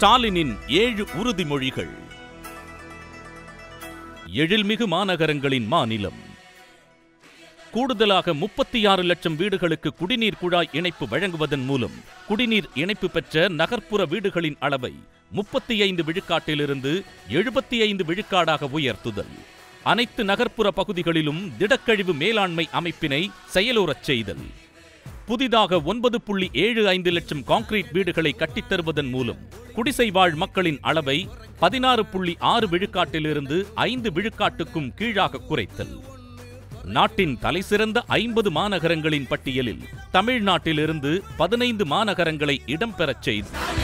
ஸ்டாலினின் ஏழு உறுதிமொழிகள் எழில்மிகு மாநகரங்களின் மாநிலம் கூடுதலாக முப்பத்தி ஆறு லட்சம் வீடுகளுக்கு குடிநீர் குழாய் இணைப்பு வழங்குவதன் மூலம் குடிநீர் இணைப்பு பெற்ற நகர்ப்புற வீடுகளின் அளவை முப்பத்தி ஐந்து விழுக்காட்டிலிருந்து எழுபத்தி ஐந்து விழுக்காடாக உயர்த்துதல் அனைத்து நகர்ப்புற பகுதிகளிலும் திடக்கழிவு மேலாண்மை அமைப்பினை செயலுறச் செய்தல் புதிதாக ஒன்பது புள்ளி ஏழு ஐந்து லட்சம் கான்கிரீட் வீடுகளை கட்டித் தருவதன் மூலம் குடிசை வாழ் மக்களின் அளவை பதினாறு புள்ளி ஆறு விழுக்காட்டிலிருந்து ஐந்து விழுக்காட்டுக்கும் கீழாக குறைத்தல் நாட்டின் தலைசிறந்த ஐம்பது மாநகரங்களின் பட்டியலில் தமிழ்நாட்டிலிருந்து பதினைந்து மாநகரங்களை இடம்பெறச் செய்து